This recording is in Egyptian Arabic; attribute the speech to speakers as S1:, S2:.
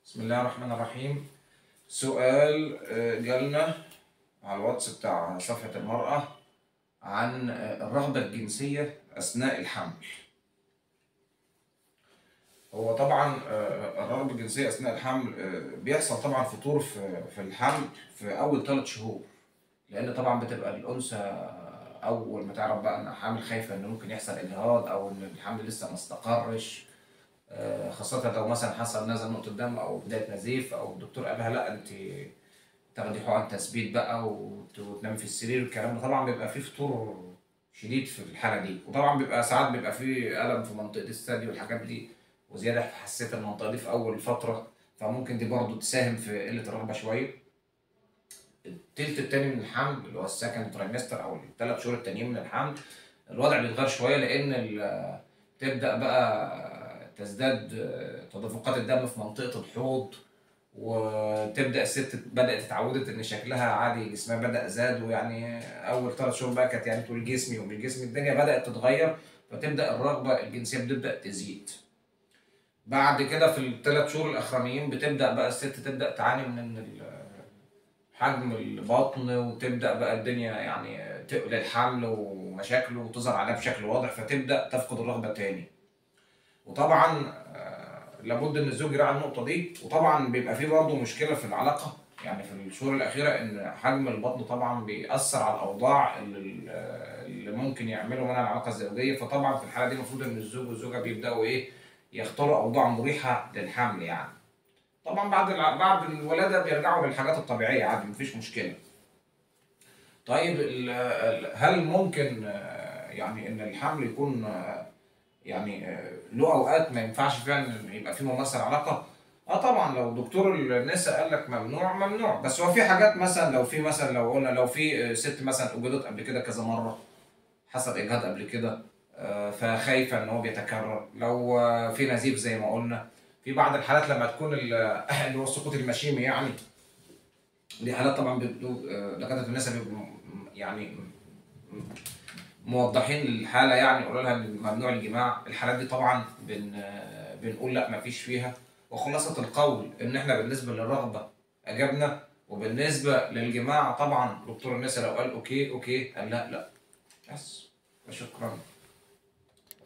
S1: بسم الله الرحمن الرحيم سؤال آه، جالنا على الواتس بتاع صفحة المرأة عن آه، الرغبة الجنسية أثناء الحمل هو طبعا آه، الرغبة الجنسية أثناء الحمل آه، بيحصل طبعا فطور في في الحمل في أول ثلاث شهور لأن طبعا بتبقى الأنثى أول ما تعرف بقى إن حامل خايفة إن ممكن يحصل إجهاض أو إن الحمل لسه ما استقرش آه، خاصة لو مثلا حصل نزل نقطة دم أو بداية نزيف أو الدكتور قال لها لا أنت تاخدي حقن تثبيت بقى وت- وتنامي في السرير والكلام ده طبعا بيبقى فيه فطور شديد في الحالة دي وطبعا بيبقى ساعات بيبقى فيه ألم في منطقة الثدي والحاجات دي وزيادة في حساسية المنطقة دي في أول فترة فممكن دي برضه تساهم في قلة الرغبة شوية التلت التاني من الحمل اللي هو السكند ترايمستر أو الثلاث شهور التانيين من الحمل الوضع بيتغير شوية لأن ال- تبدأ بقى تزداد تدفقات الدم في منطقة الحوض وتبدأ الست بدأت اتعودت إن شكلها عادي جسمها بدأ زاد ويعني أول ثلاث شهور بقى كانت يعني تقول جسمي ومش جسمي الدنيا بدأت تتغير فتبدأ الرغبة الجنسية بتبدأ تزيد. بعد كده في الثلاث شهور الأخرانيين بتبدأ بقى الست تبدأ تعاني من إن ال- حجم البطن وتبدأ بقى الدنيا يعني تقل الحمل ومشاكله وتظهر عليها بشكل واضح فتبدأ تفقد الرغبة تاني. وطبعا آه، لابد ان الزوج يراعي النقطه دي وطبعا بيبقى فيه برضه مشكله في العلاقه يعني في الشهور الاخيره ان حجم البطن طبعا بيأثر على الاوضاع اللي, اللي ممكن يعملوا منها العلاقه الزوجيه فطبعا في الحاله دي المفروض ان الزوج والزوجه بيبداوا ايه يختاروا اوضاع مريحه للحمل يعني طبعا بعد الع- بعد الولاده بيرجعوا للحاجات الطبيعيه عادي مفيش مشكله طيب ال- ال- هل ممكن آه، يعني ان الحمل يكون آه، يعني آه، له اوقات ما ينفعش فيها ان يبقى في ممارسه علاقه اه طبعا لو دكتور النساء قال لك ممنوع ممنوع بس هو في حاجات مثلا لو في مثلا لو قلنا لو في آه، ست مثلا اجهضت قبل كده كذا مره حصل اجهاض قبل كده آه، فخايفه ان هو بيتكرر لو آه، في نزيف زي ما قلنا في بعض الحالات لما تكون ال- اللي هو السقوط المشيمي يعني دي حالات طبعا بيبقوا آه، دكاتره النساء بيبقوا م- يعني م- موضحين للحاله يعني يقولوا لها ان ممنوع الجماع الحالات دي طبعا بن آه، بنقول لا ما فيش فيها وخلاصه القول ان احنا بالنسبه للرغبه اجبنا وبالنسبه للجماع طبعا دكتور النساء لو قال اوكي اوكي قال لا لا بس وشكرا